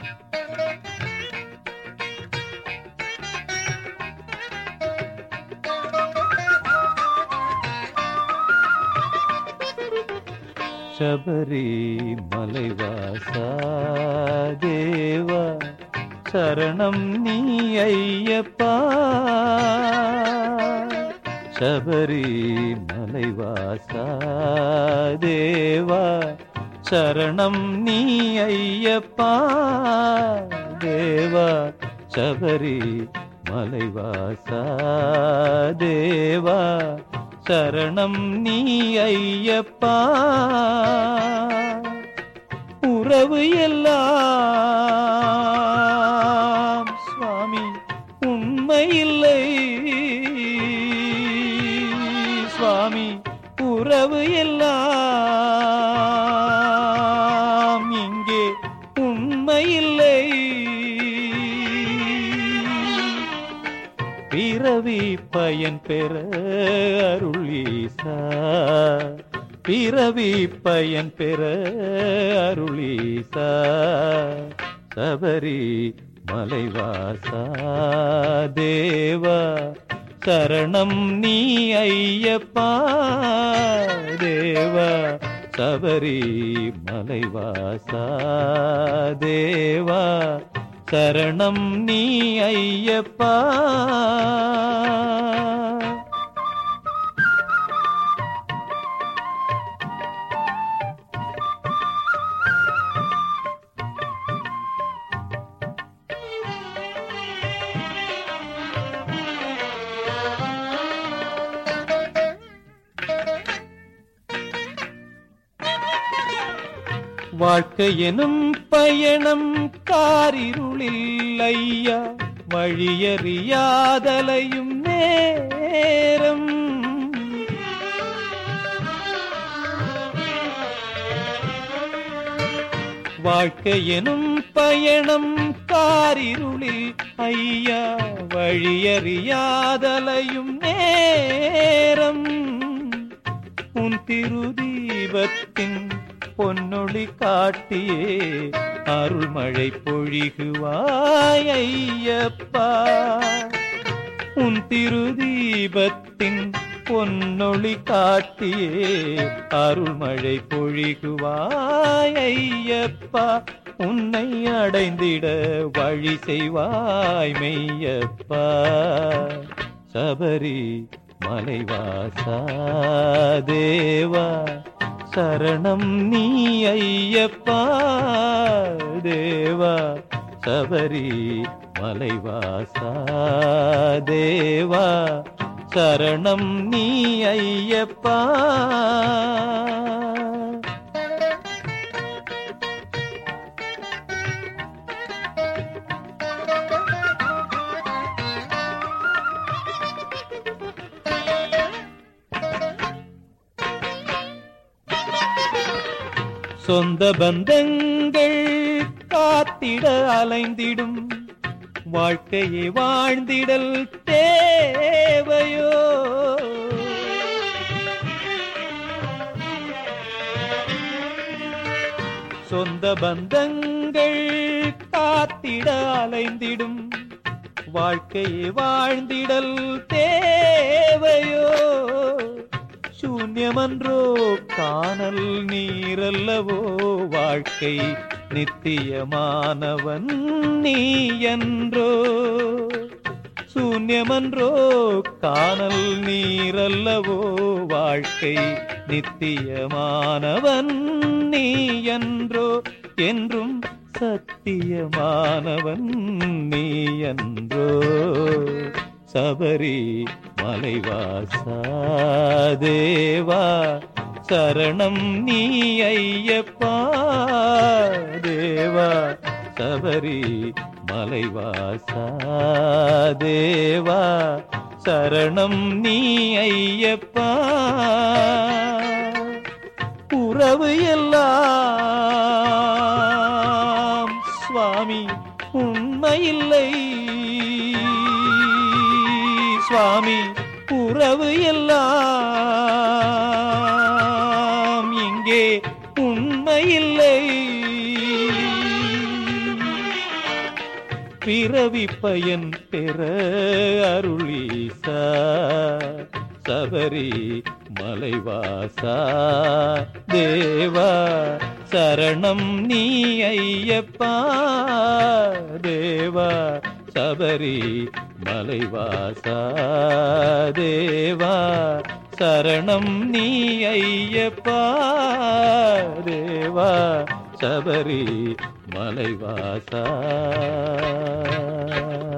ಶಬರಿ ಮಲೈವಾಸ ದೇವ ಶರಣಂ ನೀ ಅಯ್ಯಪ್ಪ ಶಬರಿ ಮಲೈವಾಸ ದೇವ ಶರಣಂ ನೀ ಅಯ್ಯಪ್ಪ ದೇವ ಶಬರಿ மலைவாச தேவா சரணம் நீ ஐயப்பா உறவு எல்லாம் சுவாமி உண்மையில்லை சுவாமி உறவு எல்லாம் இங்கே உண்மையில்லை பிறவி பயன் பெற அருளீசா பிறவி பயன் பெற அருளீசா சபரி மலைவாசா தேவா சரணம் நீ ஐயப்பா தேவா சபரி மலைவாசா தேவா சரணம் நீ ஐயப்பா வாழ்க்கை எனும் பயணம் காரிருளில் ஐயா வழியறியாதலையும் நேரம் வாழ்க்கை எனும் பயணம் காரிருளில் ஐயா வழியறியாதலையும் நேரம் உன் திருதீபத்தின் பொன்னொளி காட்டியே அருள்மழை பொழிகுவாய் ஐயப்பா உன் திருதீபத்தின் பொன்னொளி காட்டியே அருள்மழை பொழிகுவாய் ஐயப்பா உன்னை அடைந்திட வழி செய்வாய் மெய்யப்பா சபரி மலைவாசா தேவா சரணம் நீ ஐயப்பா தேவா சபரி மலைவாசா தேவா சரணம் நீ ஐயப்பா சொந்த பந்தங்கள் காத்திட அலைந்திடும் வாழ்க்கையை வாழ்ந்திடல் தேவையோ சொந்த பந்தங்கள் காத்திட அலைந்திடும் வாழ்க்கையை வாழ்ந்திடல் தேவையோ சூன்யமன்றோ காணல் நீரல்லவோ வாழ்க்கை நித்தியமானவன் நீ என்றோ சூன்யமன்றோ காணல் நீரல்லவோ வாழ்க்கை நித்தியமானவன் நீ என்றோ என்றும் சத்தியமானவன் நீ என்றோ சபரி மலைவாசா தேவா சரணம் நீ ஐயப்பா தேவா சபரி மலைவாசா தேவா சரணம் நீ ஐயப்பா உறவு எல்லாம் சுவாமி உண்மையில்லை சுவாமி உறவு எல்லாம் இங்கே உண்மையில்லை பிறவி பயன் பெற அருளீசா சபரி மலைவாசா தேவா சரணம் நீ ஐயப்பா தேவா சபரி மலைவாசா தேவா சரணம் நீ ஐயப்பா தேவா சபரி மலைவாசா